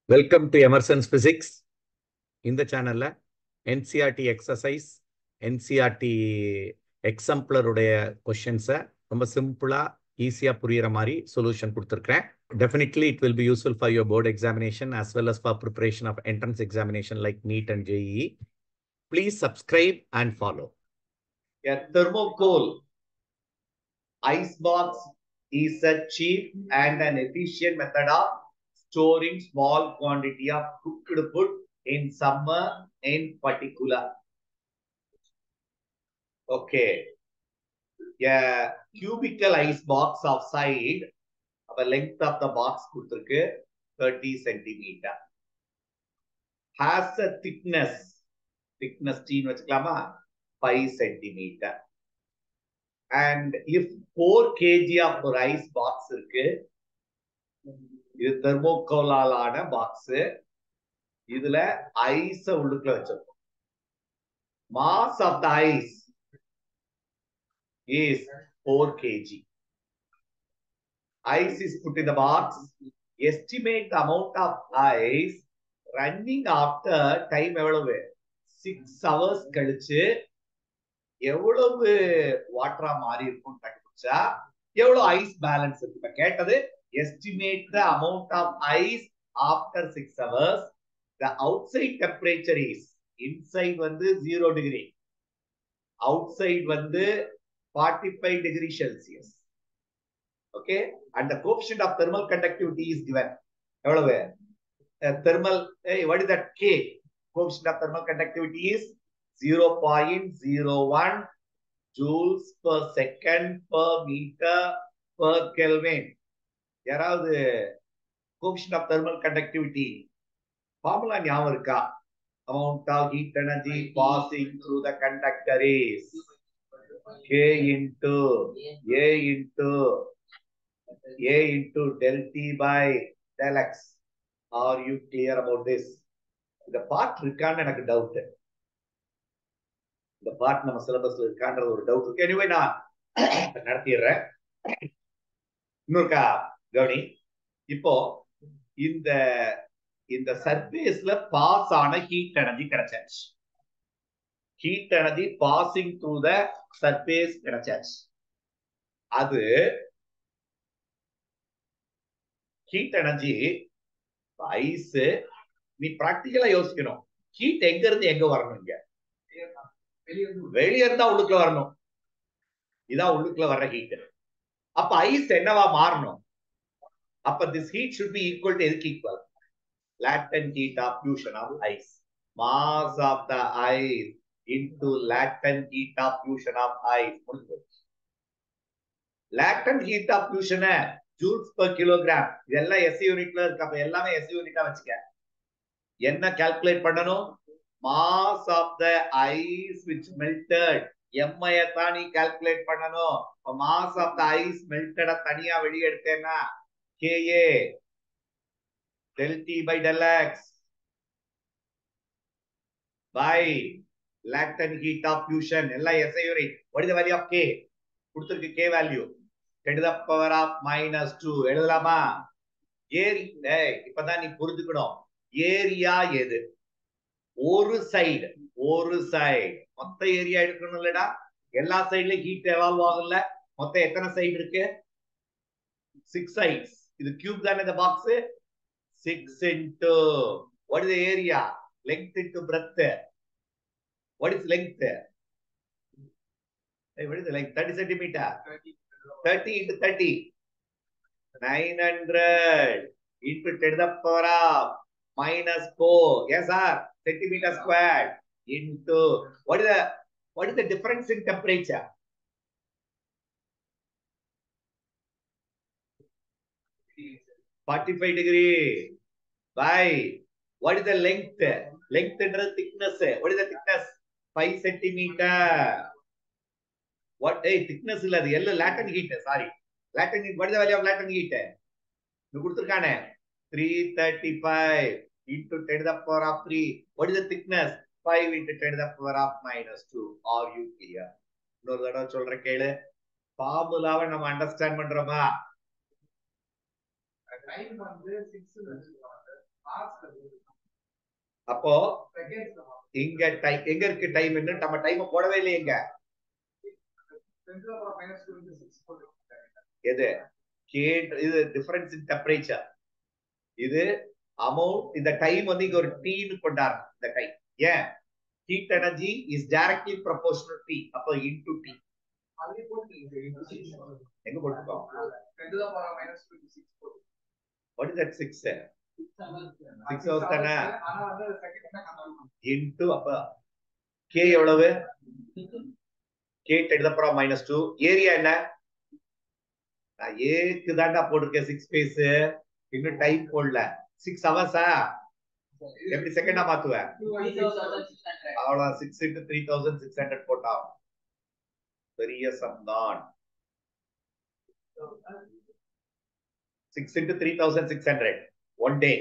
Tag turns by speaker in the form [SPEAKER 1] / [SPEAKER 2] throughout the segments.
[SPEAKER 1] Welcome to Emerson's physics இந்த சேனல்ல NCERT exercise NCERT எக்ஸாம்பிளருடைய கொஷின்ஸை ரொம்ப சிம்பிளா ஈஸியா புரியுற மாதிரி சொல்யூஷன் கொடுத்துருக்கேன் definitely it will be useful for your board examination as well as for preparation of entrance examination like NEET and JEE. Please subscribe and follow.
[SPEAKER 2] A thermocol icebox is a cheap and an efficient method of storing small quantity of cooked food in summer in particular. Okay. A cubical ice box of side, the length of the box கொடுத்திருக்கு 30 centimeter. Has a thickness, thickness T ன்னு வச்சுக்கலாமா 5 centimeter. And if 4 kg of ஒரு ice box இருக்கு இது தெர்மோகோலாலான box இதுல ஐஸ உள்ளுக்குள்ள வச்சிருக்கோம் mass of the ice is 4 kg. Ice is put in the box. Estimate the amount of ice running after time எவ்வளவு சிக்ஸ் ஹவர்ஸ் கழிச்சு எவ்வளவு வாட்டரா மாறி இருக்கும் கண்டுபிடிச்சா எவ்வளவு ஐஸ் பேலன்ஸ் இருக்கு இப்ப கேட்டது estimate the amount of ice after six hours the outside temperature is inside வந்து ஜீரோ டிகிரி அவுட் சைட் வந்து forty five degree Celsius okay and the coefficient of thermal conductivity is given எவ்வளவு thermal what is that K coefficient of thermal conductivity is zero point zero one joules per second per metre per kelvin யாராவது coefficient of thermal conductivity formula ஞாபகம் இருக்கா amount of heat energy passing through the conductor is K into A into A into del T by del X. Are you clear about this? இந்த part இருக்கான்னு எனக்கு doubt இந்த part நம்ம சிலபஸ்ல இருக்கான்றது ஒரு doubt இருக்கு anyway நான் நடத்திடுறேன் இன்னொருக்கா கவனி இப்போ இந்த இந்த சர்ஃபேஸ்ல பாஸ் ஆன ஹீட் எனர்ஜி கிடைச்சாச்சு heat energy passing through the surface கிடைச்சாச்சு அது ஹீட் எனர்ஜி ஐஸ் நீ பிராக்டிக்கலா யோசிக்கணும் ஹீட் எங்க இருந்து எங்க வரணும் இங்க வெளியே இருந்தா உள்ளுக்குள்ள வரணும் இதான் உள்ளுக்குள்ள வர்ற ஹீட் அப்ப ஐஸ் என்னவா மாறணும் அப்ப this heat should be equal to எதுக்கு equal latent heat of fusion of ice. Mass of the ice into latent heat of fusion of ice. latent heat of fusion joules per kilogram இதெல்லாம் S யூனிட்ல இருக்கு அப்ப எல்லாமே S யூனிட்டா வச்சுக்க என்ன calculate பண்ணணும் mass of the ice which melted MI தான் நீ கால்குலேட் பண்ணணும் mass of the ice melted தனியா வெளியே எடுத்தேன்னா KA del T by del X by latent heat of fusion எல்லாம் SI unit what is the value of K கொடுத்திருக்கு K value 10 to the power of minus 2 எழுதலாமா ஏரி இப்பதான் நீ புரிஞ்சுக்கணும் ஏரியா எது ஒரு சைடு ஒரு சைடு மொத்த ஏரியா எடுக்கணும் இல்லடா எல்லா சைடுலயும் ஹீட் எவால்வ் ஆகும்ல மொத்தம் எத்தனை சைடு இருக்கு சிக்ஸ் சைட்ஸ் இது கியூப் தானே இந்த box 6 into what is the area? Length into breadth. What is length? Hey, what is the length? 30 centimeter. 30 into 30. 900 into 10 to the power of minus 4. Yes, sir. Centimeter squared into what is the what is the difference in temperature? Forty-five degree. by what is the length length and thickness what is the thickness 5 centimeter what hey thickness இல்ல அது எல்லாம் latent heat sorry latent heat what is the value of latent heat இது கொடுத்திருக்கானே 335 into 10 to the power of 3 what is the thickness 5 into 10 to the power of minus 2 are you clear இன்னொரு தடவை சொல்ற கேளு ஃபார்முலாவை நம்ம அண்டர்ஸ்டாண்ட் பண்றோமா
[SPEAKER 3] time வந்து six வச்சுக்கலாம் மார்க்ஸ்
[SPEAKER 2] அப்போ இங்க டைம் எங்க இருக்கு டைம் நம்ம டைம் போடவே இல்லையே எங்க எது கே இது டிஃபரன்ஸ் இன் டெம்பரேச்சர் இது அமௌண்ட் இந்த டைம் வந்து இங்க ஒரு டீன்னு கொண்டாடுறோம் இந்த டைம் ஏன் heat energy is directly proportional T அப்போ இன்டு டி எங்க போட்டுக்கோ what is that six six hours தானே இன்டு அப்ப கே எவ்வளவு கே டென் அப்புறம் மைனஸ் டூ ஏரியா என்ன நான் ஏக்கு தாண்டா போட்டிருக்கேன் சிக்ஸ் ஸ்பேஸ் இன்னும் டைம் போடல சிக்ஸ் ஹவர்ஸா எப்படி செகண்டா மாத்துவேன் அவ்வளவு six into three thousand six hundred போட்டா பெரிய சம் தான் six into three thousand six hundred one day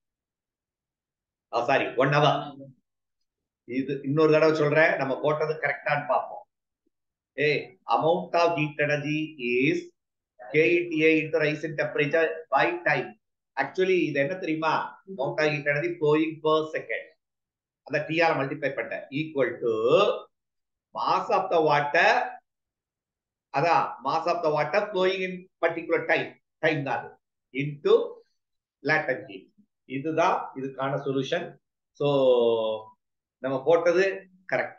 [SPEAKER 2] sorry one hour இது இன்னொரு தடவை சொல்றேன் நம்ம போட்டது கரெக்டான்னு பார்ப்போம் a amount of heat energy is கேஇடிஏ into rise in temperature by time actually இது என்ன தெரியுமா amount of heat energy flowing per second அந்த டிஆர் மல்டிப்ளை பண்ணிட்டேன் equal to mass of the water அதான் mass of the water flowing in particular time time தான் அது இன்டு லேட்டன் ஹீட் இதுதான் இதுக்கான சொல்யூஷன் ஸோ நம்ம போட்டது correct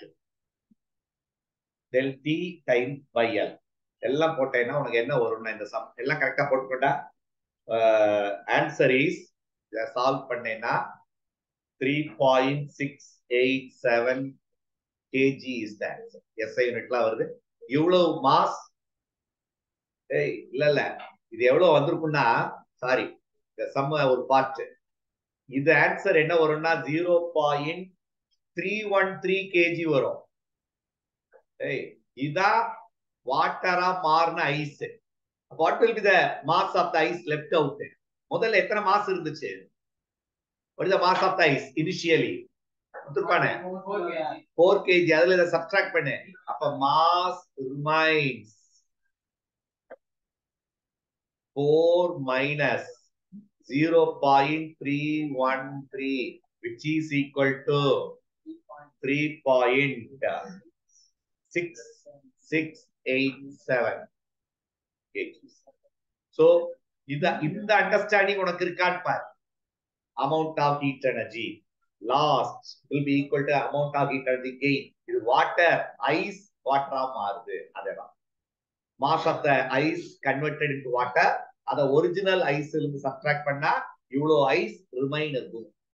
[SPEAKER 2] del T time by L எல்லாம் போட்டேன்னா உனக்கு என்ன வரும்னா இந்த சம் எல்லாம் கரெக்டா போட்டுக்கொண்டா ஆன்சர் இஸ் இதை சால்வ் பண்ணேன்னா three point six eight seven KG is the answer SI யூனிட்லாம் வருது இவ்வளவு மாஸ் ஏய் இல்ல இல்ல இது எவ்வளவு வந்திருக்கும்னா சாரி இந்த சம்ம ஒரு பார்ட் இது ஆன்சர் என்ன வரும்னா zero point three one three KG வரும் ஏய் இதான் வாட்டரா மாறின ice what will be the mass of the ice left out முதல்ல எத்தனை மாஸ் இருந்துச்சு what is the mass of the ice initially கொடுத்துருப்பானே ஃபோர் கேஜி அதுல இதை சப்ட்ராக்ட் பண்ணு அப்ப mass remains four minus zero point three one three which is equal to three point six six eight seven KGs so இந்த இந்த understanding உனக்கு இருக்கான்னு பாரு amount of heat energy lost will be equal to amount of heat energy gain இது water ice வாட்டரா மாறுது அதேதான் mass of the ice converted into water அத ஒரிஜினல் ஐஸ் இருந்து சப்ட்ராக்ட் பண்ணா இவ்வளவு ஐஸ் ரிமைன் இருக்கும்